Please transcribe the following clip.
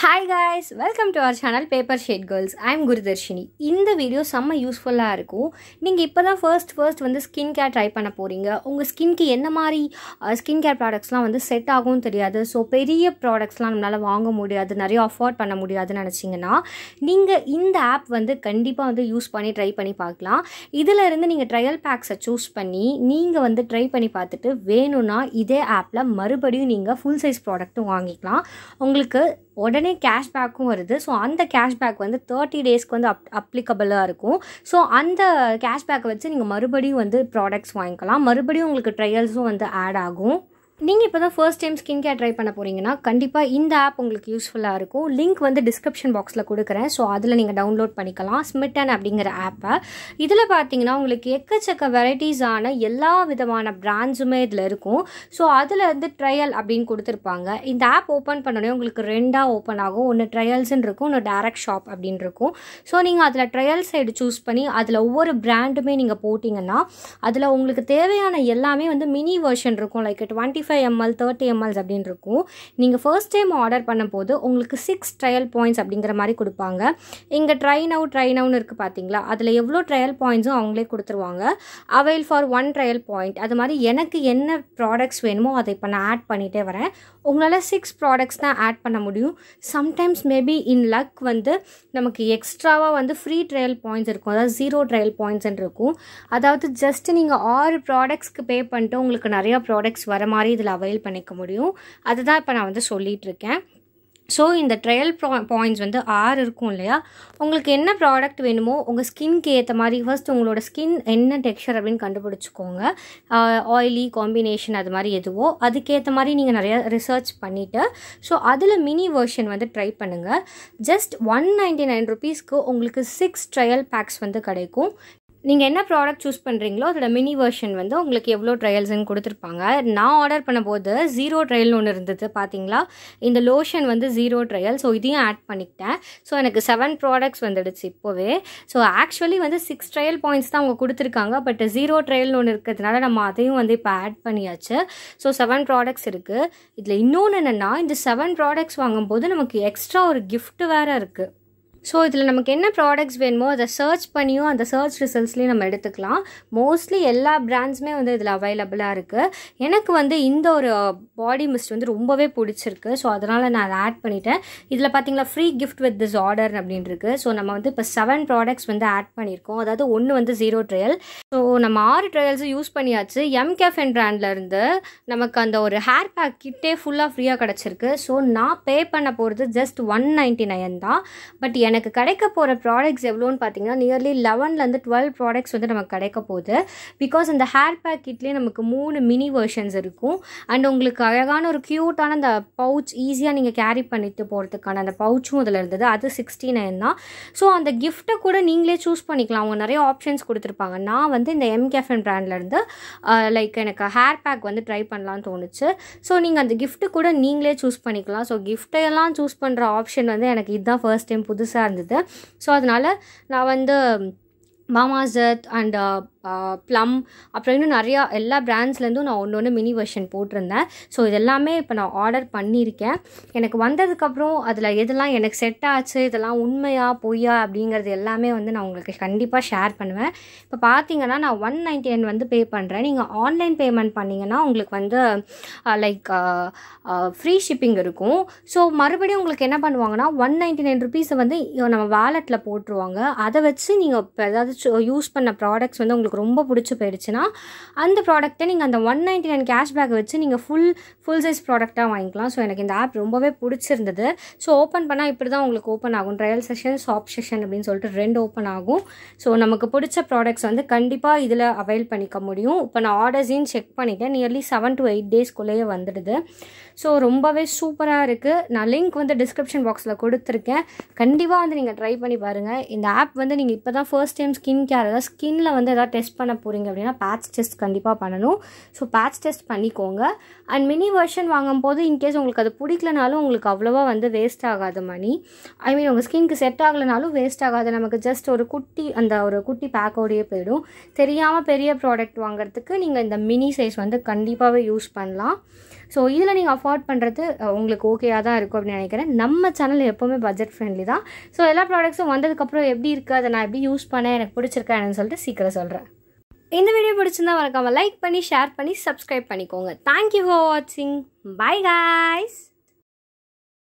hi guys welcome to our channel paper shade girls I am Gurudharshini இந்த video செம்ம யூஸ்ஃபுல்லாக இருக்கும் நீங்கள் இப்போ தான் ஃபர்ஸ்ட் ஃபர்ஸ்ட் வந்து ஸ்கின் கேர் ட்ரை பண்ண போகிறீங்க உங்கள் ஸ்கின்க்கு என்ன மாதிரி ஸ்கின் கேர் ப்ராடக்ட்ஸ்லாம் வந்து செட் ஆகும் தெரியாது ஸோ பெரிய ப்ராடக்ட்ஸ்லாம் நம்மளால் வாங்க முடியாது நிறைய அஃபோர்ட் பண்ண முடியாதுன்னு நினச்சிங்கன்னா நீங்கள் இந்த ஆப் வந்து கண்டிப்பாக வந்து யூஸ் பண்ணி ட்ரை பண்ணி பார்க்கலாம் இதில் இருந்து நீங்கள் ட்ரையல் பேக்ஸை சூஸ் பண்ணி நீங்கள் வந்து ட்ரை பண்ணி பார்த்துட்டு வேணும்னா இதே ஆப்பில் மறுபடியும் நீங்கள் ஃபுல் சைஸ் ப்ராடக்ட்டும் வாங்கிக்கலாம் உங்களுக்கு உடனே கேஷ்பேக்கும் வருது ஸோ அந்த கேஷ்பேக் வந்து தேர்ட்டி டேஸ்க்கு வந்து அப் அப்ளிகபிளாக இருக்கும் ஸோ அந்த கேஷ்பேக்கை வச்சு நீங்கள் மறுபடியும் வந்து ப்ராடக்ட்ஸ் வாங்கிக்கலாம் மறுபடியும் உங்களுக்கு ட்ரையல்ஸும் வந்து ஆட் ஆகும் நீங்கள் இப்போ தான் first time skin care try பண்ண போகிறீங்கன்னா கண்டிப்பாக இந்த ஆப் உங்களுக்கு யூஸ்ஃபுல்லாக இருக்கும் லிங்க் வந்து டிஸ்கிரிப்ஷன் பாக்ஸில் கொடுக்குறேன் ஸோ அதில் நீங்கள் டவுன்லோட் பண்ணிக்கலாம் ஸ்மிட்டன் அப்படிங்கிற ஆப்பை இதில் பார்த்தீங்கன்னா உங்களுக்கு எக்கச்சக்க வெரைட்டிஸான எல்லா விதமான பிராண்ட்ஸுமே இதில் இருக்கும் ஸோ அதில் வந்து ட்ரையல் அப்படின்னு கொடுத்துருப்பாங்க இந்த ஆப் ஓப்பன் பண்ணோடனே உங்களுக்கு ரெண்டாக ஓப்பன் ஆகும் ஒன்று ட்ரையல்ஸ்ன்னு இருக்கும் ஒன்று டேரக்ட் ஷாப் அப்படின்னு இருக்கும் ஸோ நீங்கள் அதில் ட்ரையல் சைடு சூஸ் பண்ணி அதில் ஒவ்வொரு பிராண்டுமே நீங்கள் போட்டிங்கன்னா அதில் உங்களுக்கு தேவையான எல்லாமே வந்து மினி வெர்ஷன் இருக்கும் like twenty five ml thirty mls அப்படின்னு இருக்கும் நீங்கள் ஃபர்ஸ்ட் டைம் ஆர்டர் பண்ணும்போது உங்களுக்கு சிக்ஸ் ட்ரையல் பாயிண்ட்ஸ் அப்படிங்கிற மாதிரி கொடுப்பாங்க இங்கே ட்ரை நவ் ட்ரை நவுன்னு இருக்குது பார்த்தீங்களா அதில் எவ்வளோ ட்ரையல் பாயிண்ட்ஸும் அவங்களே கொடுத்துருவாங்க avail for one trial point அது மாதிரி எனக்கு என்ன ப்ராடக்ட்ஸ் வேணுமோ அதை இப்போ நான் ஆட் பண்ணிகிட்டே வரேன் உங்களால் சிக்ஸ் ப்ராடக்ட்ஸ் தான் ஆட் பண்ண முடியும் சம்டைம்ஸ் மேபி இன் லக் வந்து நமக்கு எக்ஸ்ட்ராவாக வந்து ஃப்ரீ ட்ரையல் பாயிண்ட்ஸ் இருக்கும் அதாவது ஜீரோ ட்ரையல் பாயிண்ட்ஸ்ன்னு இருக்கும் அதாவது ஜஸ்ட் நீங்கள் ஆறு ப்ராடக்ட்ஸ்க்கு பே பண்ணிட்டு உங்களுக்கு நிறையா ப்ராடக்ட்ஸ் வர மாதிரி இதில் அவைல் பண்ணிக்க முடியும் அதுதான் இப்போ நான் வந்து சொல்லிகிட்டு இருக்கேன் ஸோ இந்த ட்ரையல் ப்ரா பாயிண்ட்ஸ் வந்து ஆறு இருக்கும் இல்லையா உங்களுக்கு என்ன ப்ராடக்ட் வேணுமோ உங்கள் ஸ்கின்க்கு ஏற்ற மாதிரி ஃபர்ஸ்ட் உங்களோட ஸ்கின் என்ன டெக்ஸ்சர் அப்படின்னு கண்டுபிடிச்சிக்கோங்க ஆயிலி காம்பினேஷன் அது மாதிரி எதுவோ அதுக்கேற்ற மாதிரி நீங்கள் நிறையா ரிசர்ச் பண்ணிவிட்டு ஸோ அதில் மினி வெர்ஷன் வந்து ட்ரை பண்ணுங்கள் ஜஸ்ட் ஒன் நைன்டி நைன் ருபீஸ்க்கு உங்களுக்கு சிக்ஸ் ட்ரையல் பேக்ஸ் வந்து கிடைக்கும் நீங்கள் என்ன ப்ராடக்ட் சூஸ் பண்ணுறீங்களோ அதோட மினி வெர்ஷன் வந்து உங்களுக்கு எவ்வளோ ட்ரையல்ஸ்னு கொடுத்துருப்பாங்க நான் ஆர்டர் பண்ணும்போது ஜீரோ ட்ரையல்னு ஒன்று இருந்தது பார்த்தீங்களா இந்த லோஷன் வந்து ஜீரோ ட்ரையல் ஸோ இதையும் ஆட் பண்ணிக்கிட்டேன் ஸோ எனக்கு செவன் ப்ராடக்ட்ஸ் வந்துடுச்சு இப்போவே ஸோ ஆக்சுவலி வந்து சிக்ஸ் ட்ரையல் பாயிண்ட்ஸ் தான் அவங்க கொடுத்துருக்காங்க பட் ஜீரோ ட்ரையல்னு ஒன்று இருக்கிறதுனால நம்ம அதையும் வந்து இப்போ ஆட் பண்ணியாச்சு ஸோ செவன் ப்ராடக்ட்ஸ் இருக்குது இதில் இன்னொன்று என்னென்னா இந்த செவன் ப்ராடக்ட்ஸ் வாங்கும்போது நமக்கு எக்ஸ்ட்ரா ஒரு கிஃப்ட் வேறு இருக்குது ஸோ இதில் நமக்கு என்ன ப்ராடக்ட்ஸ் வேணுமோ அதை சர்ச் பண்ணியும் அந்த சர்ச் ரிசல்ட்ஸ்லேயும் நம்ம எடுத்துக்கலாம் மோஸ்ட்லி எல்லா பிராண்ட்ஸுமே வந்து இதில் அவைலபிளாக இருக்குது எனக்கு வந்து இந்த ஒரு பாடி மிஸ்ட் வந்து ரொம்பவே பிடிச்சிருக்கு ஸோ அதனால் நான் அதை ஆட் பண்ணிட்டேன் இதில் பார்த்தீங்களா free gift with this order அப்படின்னு இருக்குது ஸோ நம்ம வந்து இப்போ செவன் ப்ராடக்ட்ஸ் வந்து ஆட் பண்ணியிருக்கோம் அதாவது ஒன்று வந்து ஜீரோ ட்ரையல் ஸோ நம்ம ஆறு ட்ரையல்ஸும் யூஸ் பண்ணியாச்சு எம் கேஃபன் பிராண்ட்லேருந்து நமக்கு அந்த ஒரு ஹேர் பேக் கிட்டே ஃபுல்லாக ஃப்ரீயாக கிடச்சிருக்கு ஸோ நான் பே பண்ண போகிறது ஜஸ்ட் ஒன் நைன்ட்டி நைன் தான் பட் எனக்கு கிடைக்க போகிற ப்ராடக்ட்ஸ் எவ்வளோன்னு பார்த்தீங்கன்னா நியர்லி லெவன்லேருந்து டுவெல் ப்ராடக்ட்ஸ் வந்து நமக்கு கிடைக்க போகுது பிகாஸ் இந்த ஹேர் பேக் கிட்லேயே நமக்கு மூணு மினி வெர்ஷன்ஸ் இருக்கும் அண்ட் உங்களுக்கு அழகான ஒரு க்யூட்டான அந்த பவுச் ஈஸியாக நீங்கள் கேரி பண்ணிட்டு போகிறதுக்கான அந்த பவுச்சும் இதில் இருந்தது அது சிக்ஸ்டி நைன் தான் ஸோ அந்த கிஃப்ட்டை கூட நீங்களே சூஸ் பண்ணிக்கலாம் அவங்க நிறைய ஆப்ஷன்ஸ் கொடுத்துருப்பாங்க நான் வந்து இந்த எம் கேஃபன் பிராண்ட்லேருந்து லைக் எனக்கு ஹேர் பேக் வந்து ட்ரை பண்ணலான்னு தோணுச்சு ஸோ நீங்கள் அந்த கிஃப்ட்டு கூட நீங்களே சூஸ் பண்ணிக்கலாம் ஸோ கிஃப்ட்டையெல்லாம் சூஸ் பண்ணுற ஆப்ஷன் வந்து எனக்கு இதுதான் ஃபர்ஸ்ட் டைம் புதுசாக இருந்தது ஸோ அதனால் நான் வந்து மாமாசத் அண்ட் ப்ளம் அப்புறம் இன்னும் நிறையா எல்லா பிராண்ட்ஸ்லேருந்தும் நான் ஒன்று ஒன்று மினி வெர்ஷன் போட்டிருந்தேன் ஸோ இதெல்லாமே இப்போ நான் ஆர்டர் பண்ணியிருக்கேன் எனக்கு வந்ததுக்கப்புறம் அதில் எதெல்லாம் எனக்கு செட் ஆச்சு இதெல்லாம் உண்மையா பொய்யா அப்படிங்கிறது எல்லாமே வந்து நான் உங்களுக்கு கண்டிப்பாக ஷேர் பண்ணுவேன் இப்போ பார்த்தீங்கன்னா நான் ஒன் நைன்டி நைன் வந்து பே பண்ணுறேன் நீங்கள் ஆன்லைன் பேமெண்ட் பண்ணிங்கன்னா உங்களுக்கு வந்து லைக் ஃப்ரீ ஷிப்பிங் இருக்கும் ஸோ மறுபடியும் உங்களுக்கு என்ன பண்ணுவாங்கன்னா ஒன் நைன்டி நைன் ருபீஸை வந்து நம்ம வேலெட்டில் போட்டுருவாங்க அதை வச்சு நீங்கள் இப்போ ஏதாவது யூஸ் பண்ண ப்ராடக்ட்ஸ் வந்து உங்களுக்கு ரொம்ப பிடிச்சி போயிடுச்சுன்னா அந்த ப்ராடக்ட்டை நீங்கள் அந்த ஒன் நைன்டி நைன் கேஷ்பேக் வச்சு நீங்கள் ஃபுல் ஃபுல் சைஸ் ப்ராடக்டாக வாங்கிக்கலாம் ஸோ எனக்கு இந்த ஆப் ரொம்பவே பிடிச்சிருந்தது ஸோ ஓப்பன் பண்ணால் இப்படி தான் உங்களுக்கு ஓப்பன் ஆகும் ட்ரையல் செஷன் ஷாப் செஷன் அப்படின்னு சொல்லிட்டு ரெண்டு ஓப்பன் ஆகும் ஸோ நமக்கு பிடிச்ச ப்ராடக்ட்ஸ் வந்து கண்டிப்பாக இதில் அவைல் பண்ணிக்க முடியும் இப்போ நான் ஆர்டர்ஸையும் செக் பண்ணிவிட்டேன் நியர்லி செவன் டு எயிட் டேஸ்க்குள்ளேயே வந்துடுது ஸோ ரொம்பவே சூப்பராக இருக்குது நான் லிங்க் வந்து டிஸ்கிரிப்ஷன் பாக்ஸில் கொடுத்துருக்கேன் கண்டிப்பாக வந்து நீங்கள் ட்ரை பண்ணி பாருங்கள் இந்த ஆப் வந்து நீங்கள் இப்போ தான் ஃபர்ஸ்ட் டைம் ஸ்கின் கேர் அதாவது ஸ்கின்ல வந்து எதாவது டெஸ்ட் பண்ண போகிறீங்க அப்படின்னா பேட்ச் டெஸ்ட் கண்டிப்பாக பண்ணணும் ஸோ பேட்ச் டெஸ்ட் பண்ணிக்கோங்க அண்ட் மினி வெர்ஷன் வாங்கும்போது இன்கேஸ் உங்களுக்கு அது பிடிக்கலனாலும் உங்களுக்கு அவ்வளோவா வந்து வேஸ்ட் ஆகாது மணி ஐ மீன் உங்கள் ஸ்கின்க்கு செட் ஆகலைனாலும் வேஸ்ட் ஆகாது நமக்கு ஜஸ்ட் ஒரு குட்டி அந்த ஒரு குட்டி பேக்கோடையே போயிடும் தெரியாமல் பெரிய ப்ராடக்ட் வாங்குறதுக்கு நீங்கள் இந்த மினி சைஸ் வந்து கண்டிப்பாகவே யூஸ் பண்ணலாம் ஸோ இதில் நீங்கள் அஃபோர்ட் பண்ணுறது உங்களுக்கு ஓகேயாக தான் இருக்கும் அப்படின்னு நினைக்கிறேன் நம்ம சேனல் எப்போவுமே பட்ஜெட் ஃப்ரெண்ட்லி தான் ஸோ எல்லா ப்ராடக்ட்ஸும் வந்ததுக்கப்புறம் எப்படி இருக்குது அதை நான் எப்படி யூஸ் பண்ணேன் எனக்கு பிடிச்சிருக்கா என்னன்னு சொல்லிட்டு சீக்கிரம் சொல்கிறேன் இந்த வீடியோ பிடிச்சிருந்தா மறக்காமல் லைக் பண்ணி ஷேர் பண்ணி சப்ஸ்கிரைப் பண்ணிக்கோங்க தேங்க்யூ ஃபார் வாட்சிங் பை காய்ஸ்